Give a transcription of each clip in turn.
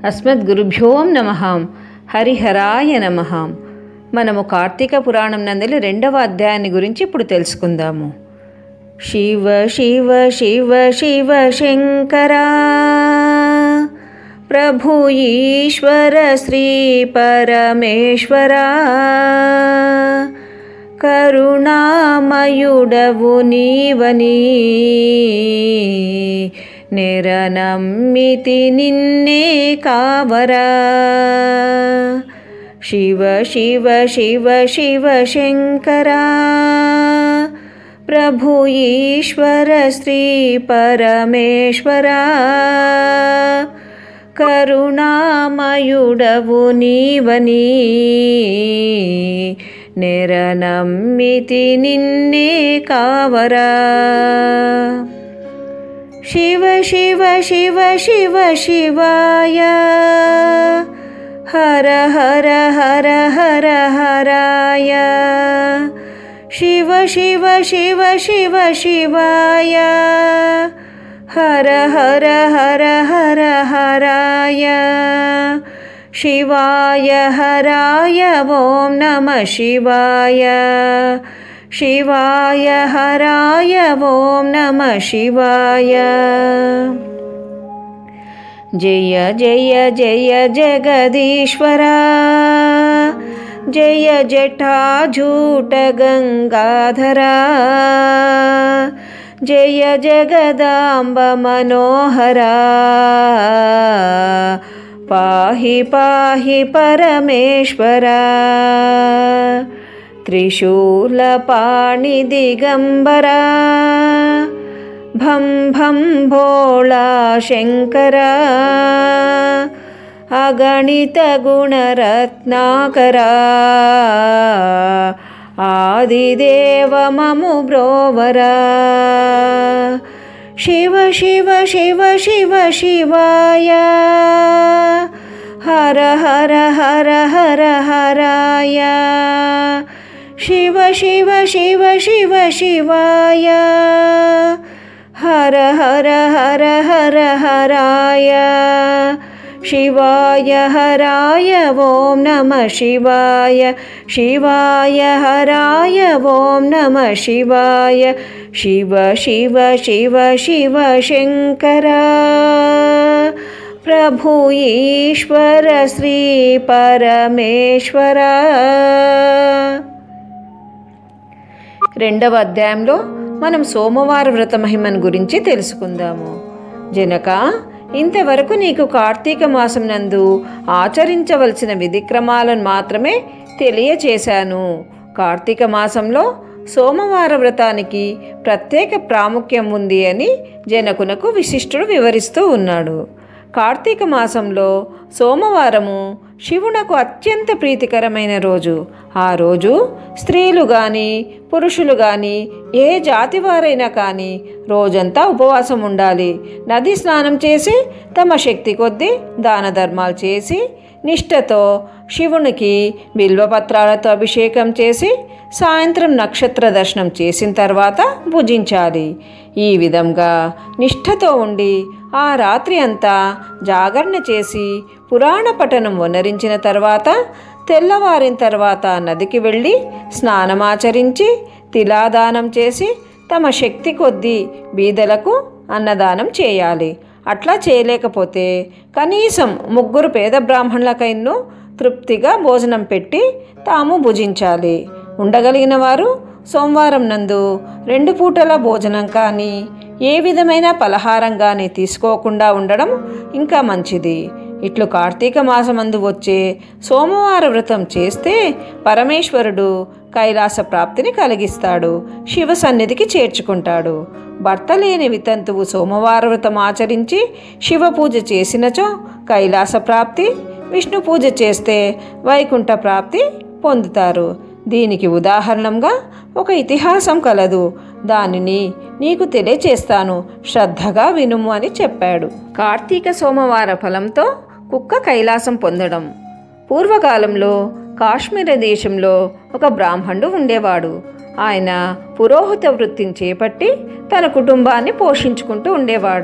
అస్మద్గురుభ్యోం నమ హరిహరాయ నమ మనము కార్తీక పురాణం నందలి రెండవ అధ్యాయాన్ని గురించి ఇప్పుడు తెలుసుకుందాము శివ శివ శివ శివ శంకరా ప్రభు ఈశ్వర శ్రీ పరమేశ్వరా కరుణామయుడవు నీవని నిరనమ్మితి నిన్నే కావరా శివ శివ శివ శివ శంకరా ప్రభు ఈశ్వర శ్రీ పరమేశ్వరా కరుణామయుడవు నీవని నిరనమ్మితి నిన్నే కావరా శివ శివ శివ శివ శివాయ హర హర హర హర హరాయ శివ శివ శివ శివ శివాయ హర హర హర హర హరాయ శివాయ హరాయ ఓం నమ శివాయ శివాయ హరాయ ఓం నమ శివాయ జయ జయ జయ జగదీశ్వరా జయ జటాజూట గంగాధరా జయ జగదాంబ మనోహరా పాహి పాహి పరమేశ్వరా త్రిశూలపాణి దిగంబరా భం భం భోళా శంకరా అగణిత గుణరత్నాకరా ఆదిదేవ మము బ్రోవరా శివ శివ శివ శివ శివాయ హర హర హర హర హరాయ శివ శివ శివ శివ శివాయ హర హర హర హర హరాయ శివాయ హరాయ ఓం నమ శివాయ శివాయ హరాయ ఓం నమ శివాయ శివ శివ శివ శివ శంకరా ప్రభు ఈశ్వర శ్రీ పరమేశ్వరా రెండవ అధ్యాయంలో మనం సోమవార వ్రత మహిమను గురించి తెలుసుకుందాము జనక ఇంతవరకు నీకు కార్తీక మాసం నందు ఆచరించవలసిన విధిక్రమాలను మాత్రమే తెలియచేశాను కార్తీక మాసంలో సోమవార వ్రతానికి ప్రత్యేక ప్రాముఖ్యం ఉంది అని జనకునకు విశిష్టుడు వివరిస్తూ ఉన్నాడు కార్తీక మాసంలో సోమవారము శివునకు అత్యంత ప్రీతికరమైన రోజు ఆ రోజు స్త్రీలు కానీ పురుషులు కానీ ఏ జాతి వారైనా కానీ రోజంతా ఉపవాసం ఉండాలి నది స్నానం చేసి తమ శక్తి కొద్దీ దాన ధర్మాలు చేసి నిష్ఠతో శివునికి బిల్వపత్రాలతో అభిషేకం చేసి సాయంత్రం నక్షత్ర దర్శనం చేసిన తర్వాత భుజించాలి ఈ విధంగా నిష్ఠతో ఉండి ఆ రాత్రి అంతా జాగరణ చేసి పురాణ పఠనం వనరించిన తర్వాత తెల్లవారిన తర్వాత నదికి వెళ్ళి స్నానమాచరించి తిలాదానం చేసి తమ శక్తి కొద్దీ బీదలకు అన్నదానం చేయాలి అట్లా చేయలేకపోతే కనీసం ముగ్గురు పేద బ్రాహ్మణులకైన్ను తృప్తిగా భోజనం పెట్టి తాము భుజించాలి ఉండగలిగిన వారు సోమవారం నందు రెండు పూటల భోజనం కానీ ఏ విధమైన పలహారం కానీ తీసుకోకుండా ఉండడం ఇంకా మంచిది ఇట్లు కార్తీక మాసమందు వచ్చే సోమవార వ్రతం చేస్తే పరమేశ్వరుడు కైలాస ప్రాప్తిని కలిగిస్తాడు శివ సన్నిధికి చేర్చుకుంటాడు భర్త లేని వితంతువు సోమవార వ్రతం ఆచరించి శివ పూజ చేసినచో కైలాస ప్రాప్తి విష్ణు పూజ చేస్తే వైకుంఠ ప్రాప్తి పొందుతారు దీనికి ఉదాహరణంగా ఒక ఇతిహాసం కలదు దానిని నీకు తెలియచేస్తాను శ్రద్ధగా వినుము అని చెప్పాడు కార్తీక సోమవార ఫలంతో కుక్క కైలాసం పొందడం పూర్వకాలంలో కాశ్మీర దేశంలో ఒక బ్రాహ్మణుడు ఉండేవాడు ఆయన పురోహిత వృత్తిని చేపట్టి తన కుటుంబాన్ని పోషించుకుంటూ ఉండేవాడు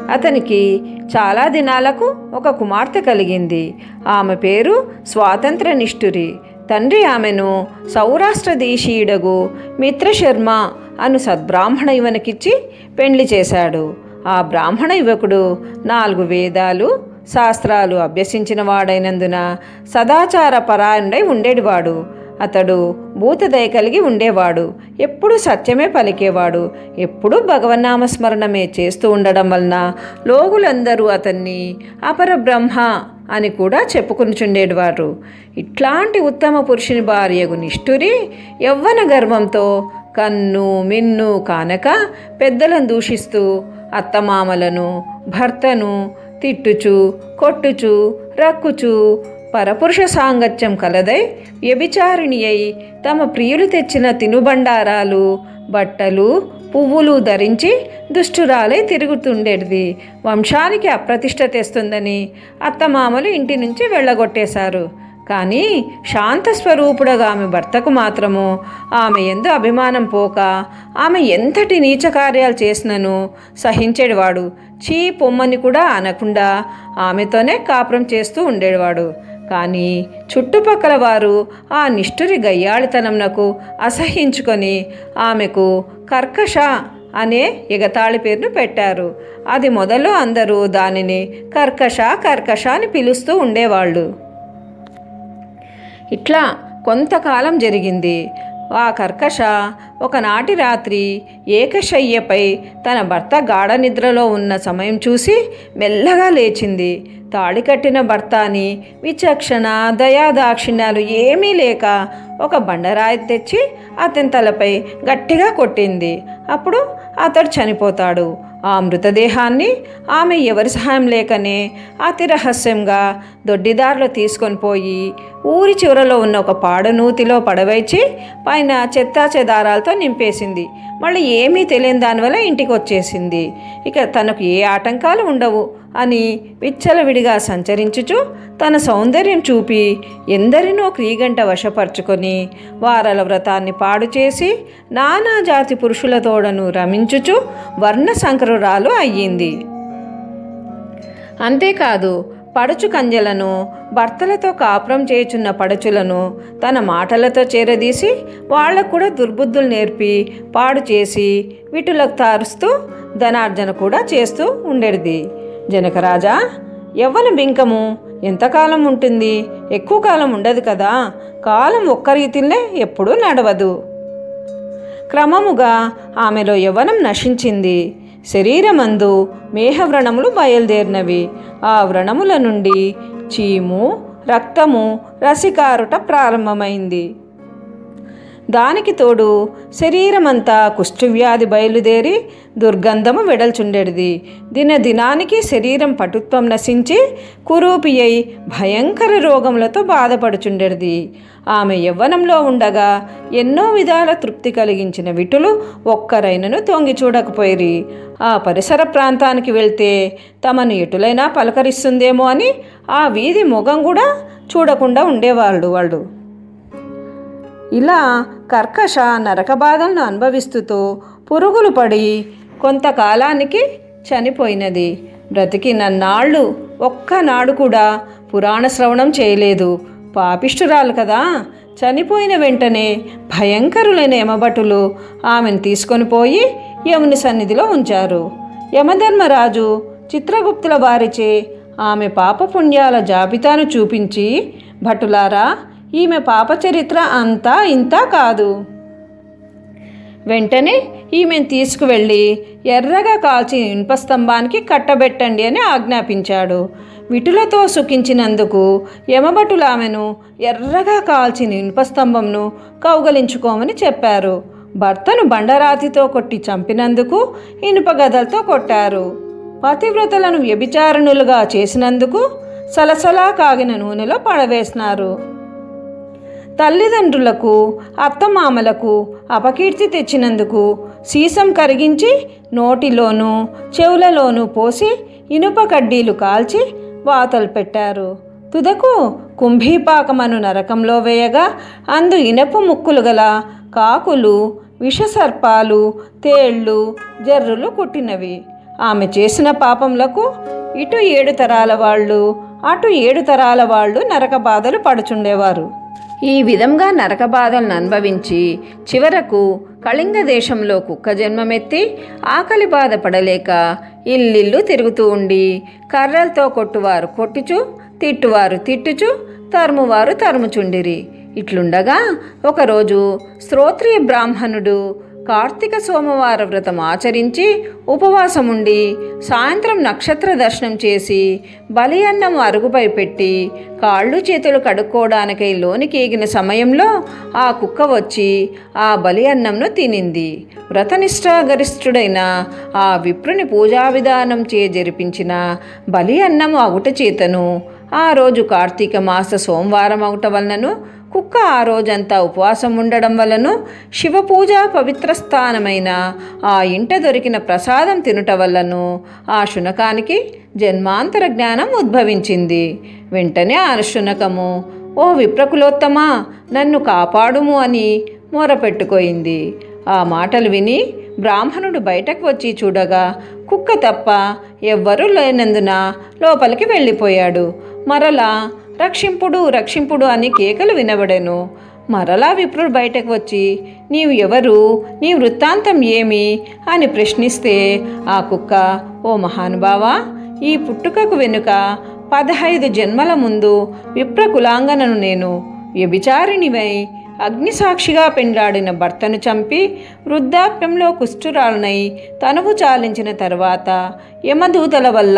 అతనికి చాలా దినాలకు ఒక కుమార్తె కలిగింది ఆమె పేరు స్వాతంత్ర నిష్ఠురి తండ్రి ఆమెను సౌరాష్ట్ర దేశీయుడగు మిత్రశర్మ అను సద్బ్రాహ్మణ యువనకిచ్చి పెండ్లి చేశాడు ఆ బ్రాహ్మణ యువకుడు నాలుగు వేదాలు శాస్త్రాలు అభ్యసించిన వాడైనందున సదాచార పరాయణుడై ఉండేటివాడు అతడు భూతదయ కలిగి ఉండేవాడు ఎప్పుడూ సత్యమే పలికేవాడు ఎప్పుడూ భగవన్నామస్మరణమే చేస్తూ ఉండడం వలన లోగులందరూ అతన్ని అపర బ్రహ్మ అని కూడా చెప్పుకునిచుండేవారు ఇట్లాంటి ఉత్తమ పురుషుని భార్యగు నిష్ఠురి యవ్వన గర్వంతో కన్ను మిన్ను కానక పెద్దలను దూషిస్తూ అత్తమామలను భర్తను తిట్టుచు కొట్టుచు రక్కుచు పరపురుష సాంగత్యం కలదై వ్యభిచారిణి అయి తమ ప్రియులు తెచ్చిన తినుబండారాలు బట్టలు పువ్వులు ధరించి దుష్టురాలై తిరుగుతుండేది వంశానికి అప్రతిష్ట తెస్తుందని అత్తమామలు ఇంటి నుంచి వెళ్ళగొట్టేశారు కానీ శాంత స్వరూపుడగా ఆమె భర్తకు మాత్రము ఆమె ఎందు అభిమానం పోక ఆమె ఎంతటి నీచ కార్యాలు చేసినను సహించేవాడు చీ పొమ్మని కూడా అనకుండా ఆమెతోనే కాపురం చేస్తూ ఉండేవాడు కానీ చుట్టుపక్కల వారు ఆ నిష్ఠురి గయ్యాళితనంనకు అసహించుకొని ఆమెకు కర్కశ అనే ఎగతాళి పేరును పెట్టారు అది మొదలు అందరూ దానిని కర్కశ కర్కశ అని పిలుస్తూ ఉండేవాళ్ళు ఇట్లా కొంతకాలం జరిగింది ఆ కర్కశ ఒకనాటి రాత్రి ఏకశయ్యపై తన భర్త గాఢ నిద్రలో ఉన్న సమయం చూసి మెల్లగా లేచింది తాళి కట్టిన భర్త అని విచక్షణ దయాదాక్షిణ్యాలు ఏమీ లేక ఒక బండరాయి తెచ్చి అతని తలపై గట్టిగా కొట్టింది అప్పుడు అతడు చనిపోతాడు ఆ మృతదేహాన్ని ఆమె ఎవరి సహాయం లేకనే అతి రహస్యంగా దొడ్డిదారిలో తీసుకొని పోయి ఊరి చివరలో ఉన్న ఒక పాడనూతిలో పడవేచి పైన చెత్తా చెదారాలతో నింపేసింది మళ్ళీ ఏమీ తెలియని దానివల్ల ఇంటికి వచ్చేసింది ఇక తనకు ఏ ఆటంకాలు ఉండవు అని విచ్చలవిడిగా సంచరించుచు తన సౌందర్యం చూపి ఎందరినో క్రీగంట వశపరుచుకొని వారల వ్రతాన్ని పాడు చేసి నానా జాతి పురుషులతోడను రమించుచు వర్ణ సంకరురాలు అయ్యింది అంతేకాదు పడుచు కంజలను భర్తలతో కాపురం చేయుచున్న పడుచులను తన మాటలతో చేరదీసి వాళ్లకు కూడా దుర్బుద్ధులు నేర్పి పాడు చేసి వీటులకు తారుస్తూ ధనార్జన కూడా చేస్తూ ఉండేది జనకరాజా యవ్వన బింకము ఎంతకాలం ఉంటుంది ఎక్కువ కాలం ఉండదు కదా కాలం ఒక్క రీతినే ఎప్పుడూ నడవదు క్రమముగా ఆమెలో యవ్వనం నశించింది శరీరమందు మేహవ్రణములు బయలుదేరినవి ఆ వ్రణముల నుండి చీము రక్తము రసికారుట ప్రారంభమైంది దానికి తోడు శరీరమంతా కుష్ఠవ్యాధి బయలుదేరి దుర్గంధము వెడల్చుండెడిది దిన దినానికి శరీరం పటుత్వం నశించి కురూపి అయి భయంకర రోగములతో బాధపడుచుండెడిది ఆమె యవ్వనంలో ఉండగా ఎన్నో విధాల తృప్తి కలిగించిన విటులు ఒక్కరైనను తొంగి చూడకపోయిరి ఆ పరిసర ప్రాంతానికి వెళ్తే తమను ఎటులైనా పలకరిస్తుందేమో అని ఆ వీధి మొగం కూడా చూడకుండా ఉండేవాళ్ళు వాళ్ళు ఇలా కర్కశ నరక బాధలను అనుభవిస్తూ పురుగులు పడి కొంతకాలానికి చనిపోయినది బ్రతికిన నాళ్ళు ఒక్కనాడు కూడా పురాణ శ్రవణం చేయలేదు పాపిష్టురాలు కదా చనిపోయిన వెంటనే భయంకరులైన యమభటులు ఆమెను తీసుకొని పోయి యముని సన్నిధిలో ఉంచారు యమధర్మరాజు చిత్రగుప్తుల వారిచే ఆమె పాపపుణ్యాల జాబితాను చూపించి భటులారా ఈమె పాపచరిత్ర అంతా ఇంతా కాదు వెంటనే ఈమెను తీసుకువెళ్ళి ఎర్రగా కాల్చి ఇనుప స్తంభానికి కట్టబెట్టండి అని ఆజ్ఞాపించాడు విటులతో సుఖించినందుకు యమభటులు ఆమెను ఎర్రగా కాల్చిన ఇనుప స్తంభంను కౌగలించుకోమని చెప్పారు భర్తను బండరాతితో కొట్టి చంపినందుకు ఇనుప గదలతో కొట్టారు పతివ్రతలను వ్యభిచారణులుగా చేసినందుకు సలసలా కాగిన నూనెలో పడవేసినారు తల్లిదండ్రులకు అత్తమామలకు అపకీర్తి తెచ్చినందుకు సీసం కరిగించి నోటిలోనూ చెవులలోనూ పోసి ఇనుప కడ్డీలు కాల్చి వాతలు పెట్టారు తుదకు కుంభీపాకమను నరకంలో వేయగా అందు ఇనపు ముక్కులు గల కాకులు విషసర్పాలు తేళ్ళు జర్రులు కుట్టినవి ఆమె చేసిన పాపములకు ఇటు ఏడు తరాల వాళ్ళు అటు ఏడు తరాల వాళ్ళు నరక బాధలు పడుచుండేవారు ఈ విధంగా నరక బాధలను అనుభవించి చివరకు కళింగ దేశంలో కుక్క జన్మమెత్తి ఆకలి బాధ పడలేక ఇల్లిల్లు తిరుగుతూ ఉండి కర్రలతో కొట్టువారు కొట్టుచు తిట్టువారు తిట్టుచు తరుమువారు తరుముచుండిరి ఇట్లుండగా ఒకరోజు శ్రోత్రియ బ్రాహ్మణుడు కార్తీక సోమవార వ్రతం ఆచరించి ఉపవాసముండి సాయంత్రం నక్షత్ర దర్శనం చేసి బలి అన్నం అరుగుపై పెట్టి కాళ్ళు చేతులు కడుక్కోవడానికై లోనికి ఎగిన సమయంలో ఆ కుక్క వచ్చి ఆ బలి అన్నంను తినింది వ్రతనిష్టాగరిష్ఠుడైన ఆ విప్రుని పూజా విధానం చే జరిపించిన బలి అన్నము అగుట చేతను ఆ రోజు కార్తీక మాస సోమవారం అవుట వలనను కుక్క ఆ రోజంతా ఉపవాసం ఉండడం వలను శివపూజ పవిత్ర స్థానమైన ఆ ఇంట దొరికిన ప్రసాదం తినుట వల్లను ఆ శునకానికి జన్మాంతర జ్ఞానం ఉద్భవించింది వెంటనే ఆ శునకము ఓ విప్రకులోత్తమా నన్ను కాపాడుము అని మొరపెట్టుకోయింది ఆ మాటలు విని బ్రాహ్మణుడు బయటకు వచ్చి చూడగా కుక్క తప్ప ఎవ్వరూ లేనందున లోపలికి వెళ్ళిపోయాడు మరలా రక్షింపుడు రక్షింపుడు అని కేకలు వినబడెను మరలా విప్రుడు బయటకు వచ్చి నీవు ఎవరు నీ వృత్తాంతం ఏమి అని ప్రశ్నిస్తే ఆ కుక్క ఓ మహానుభావా ఈ పుట్టుకకు వెనుక పదహైదు జన్మల ముందు విప్ర కులాంగనను నేను వ్యభిచారిణివై అగ్నిసాక్షిగా పెండ్లాడిన భర్తను చంపి వృద్ధాప్యంలో కుష్ఠురాలనై తనువు చాలించిన తర్వాత యమదూతల వల్ల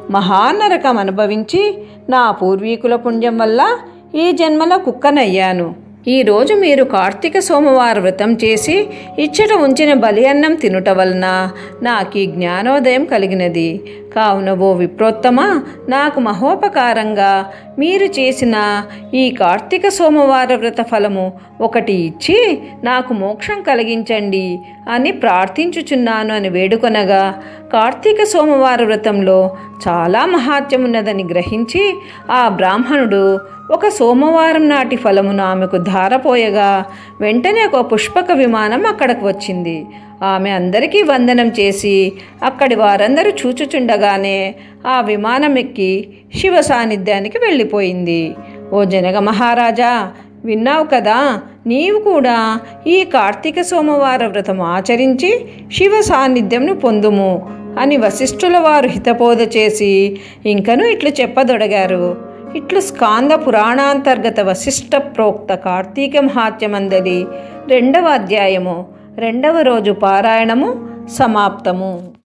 మహానరకం అనుభవించి నా పూర్వీకుల పుణ్యం వల్ల ఈ జన్మలో కుక్కనయ్యాను ఈరోజు మీరు కార్తీక సోమవార వ్రతం చేసి ఇచ్చట ఉంచిన బలి అన్నం తినుట వలన నాకు ఈ జ్ఞానోదయం కలిగినది కావున ఓ విప్రోత్తమ నాకు మహోపకారంగా మీరు చేసిన ఈ కార్తీక సోమవార వ్రత ఫలము ఒకటి ఇచ్చి నాకు మోక్షం కలిగించండి అని ప్రార్థించుచున్నాను అని వేడుకొనగా కార్తీక సోమవార వ్రతంలో చాలా మహాత్యం ఉన్నదని గ్రహించి ఆ బ్రాహ్మణుడు ఒక సోమవారం నాటి ఫలమును ఆమెకు ధారపోయగా వెంటనే ఒక పుష్పక విమానం అక్కడికి వచ్చింది ఆమె అందరికీ వందనం చేసి అక్కడి వారందరూ చూచుచుండగానే ఆ విమానం ఎక్కి శివ సాన్నిధ్యానికి వెళ్ళిపోయింది ఓ జనగ మహారాజా విన్నావు కదా నీవు కూడా ఈ కార్తీక సోమవార వ్రతం ఆచరించి శివ సాన్నిధ్యంను పొందుము అని వశిష్ఠుల వారు హితబోధ చేసి ఇంకను ఇట్లు చెప్పదొడగారు ఇట్లు స్కాంద పురాణాంతర్గత వశిష్ట ప్రోక్త కార్తీక మహాత్యమందలి రెండవ అధ్యాయము రెండవ రోజు పారాయణము సమాప్తము